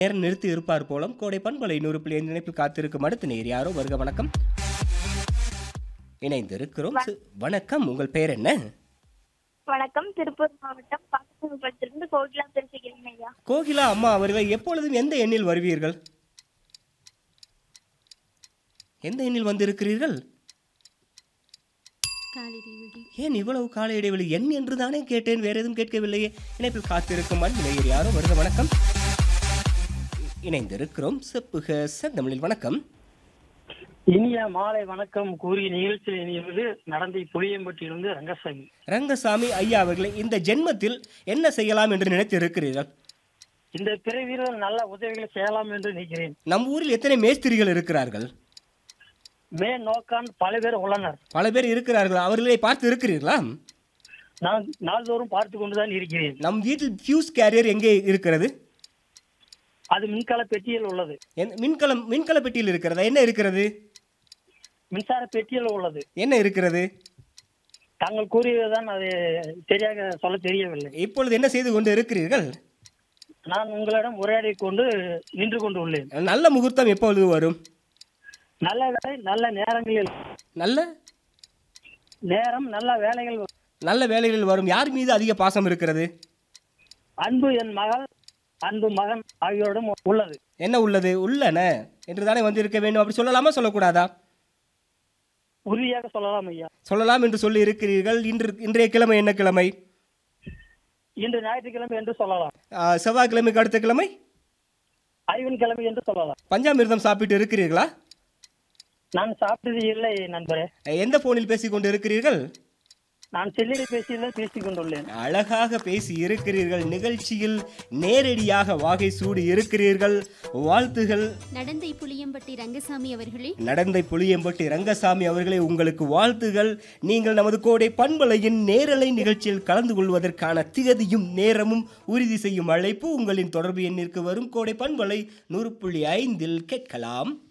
நேரம் நிறுத்தி இருப்பார் போலம் கோடை பண்பலை நூறு புள்ளி ஐந்து நினைப்பில் காத்திருக்கும் அடுத்த நேர் யாரோ வருக வணக்கம் இணைந்திருக்கிறோம் சு- வணக்கம் உங்கள் பெயர் என்ன வணக்கம் திருப்பூர் மாவட்டம் பாக்கத்திலிருந்து கோகிலா பேசுகிறேன் ஐயா கோகிலா அம்மா அவர்கள் எப்பொழுதும் எந்த எண்ணில் வருவீர்கள் எந்த எண்ணில் வந்திருக்கிறீர்கள் ஏன் இவ்வளவு கால இடைவெளி எண் என்று தானே கேட்டேன் வேற எதுவும் கேட்கவில்லையே இணைப்பில் காத்திருக்கும் அன்பு நேயர் யாரோ வருக வணக்கம் இணைந்திருக்கிறோம் செப்புக செந்தமிழில் வணக்கம் இனிய மாலை வணக்கம் கூறிய நிகழ்ச்சியில் இணைவது நடந்தை புளியம்பட்டியிலிருந்து ரங்கசாமி ரங்கசாமி ஐயா அவர்களை இந்த ஜென்மத்தில் என்ன செய்யலாம் என்று நினைத்து இருக்கிறீர்கள் இந்த பிறவியில் நல்ல உதவிகளை செய்யலாம் என்று நினைக்கிறேன் நம் ஊரில் எத்தனை மேஸ்திரிகள் இருக்கிறார்கள் மே நோக்கான் பல பேர் உள்ளனர் பல பேர் இருக்கிறார்கள் அவர்களை பார்த்து இருக்கிறீர்களா நான் நாள்தோறும் பார்த்து கொண்டுதான் இருக்கிறேன் நம் வீட்டில் ஃபியூஸ் கேரியர் எங்கே இருக்கிறது அது மின்கல பெட்டியில் உள்ளது என்- மின்கலம் மின்கல பெட்டியில் இருக்கிறதா என்ன இருக்கிறது மின்சார பெட்டியில் உள்ளது என்ன இருக்கிறது தாங்கள் கூறியதுதான் அது சரியாக சொல்ல தெரியவில்லை இப்பொழுது என்ன செய்து கொண்டு இருக்கிறீர்கள் நான் உங்களிடம் உரையாடி கொண்டு நின்று கொண்டு உள்ளேன் நல்ல முகூர்த்தம் எப்பொழுது வரும் நல்ல வேலை நல்ல நேரங்களில் நல்ல நேரம் நல்ல வேலைகள் நல்ல வேலைகளில் வரும் யார் மீது அதிக பாசம் இருக்கிறது அன்பு என் மகள் அன்பு மகன் ஆகியோரிடம் உள்ளது என்ன உள்ளது உள்ளன என்று தானே வந்திருக்க வேண்டும் அப்படி சொல்லலாமா சொல்லக்கூடாதா உறுதியாக சொல்லலாம் ஐயா சொல்லலாம் என்று சொல்லி இருக்கிறீர்கள் இன்று இன்றைய கிழமை என்ன கிழமை இன்று ஞாயிற்றுக்கிழமை என்று சொல்லலாம் ஆ, செவ்வாய்க்கிழமைக்கு அடுத்த கிழமை ஐவன் கிழமை என்று சொல்லலாம் பஞ்சாமிர்தம் சாப்பிட்டு இருக்கிறீர்களா நான் சாப்பிட்டது இல்லை நண்பரே எந்த போனில் பேசிக் கொண்டு இருக்கிறீர்கள் நான் செல்லிடை பேசியதான் பேசிக் கொண்டுள்ளேன் அழகாக பேசி இருக்கிறீர்கள் நிகழ்ச்சியில் நேரடியாக வாகை சூடி இருக்கிறீர்கள் வாழ்த்துகள் நடந்தை புளியம்பட்டி ரங்கசாமி அவர்களே நடந்தை புளியம்பட்டி ரங்கசாமி அவர்களே உங்களுக்கு வாழ்த்துகள் நீங்கள் நமது கோடை பண்பலையின் நேரலை நிகழ்ச்சியில் கலந்து கொள்வதற்கான திகதியும் நேரமும் உறுதி செய்யும் அழைப்பு உங்களின் தொடர்பு எண்ணிற்கு வரும் கோடை பண்பலை நூறு புள்ளி ஐந்தில் கேட்கலாம்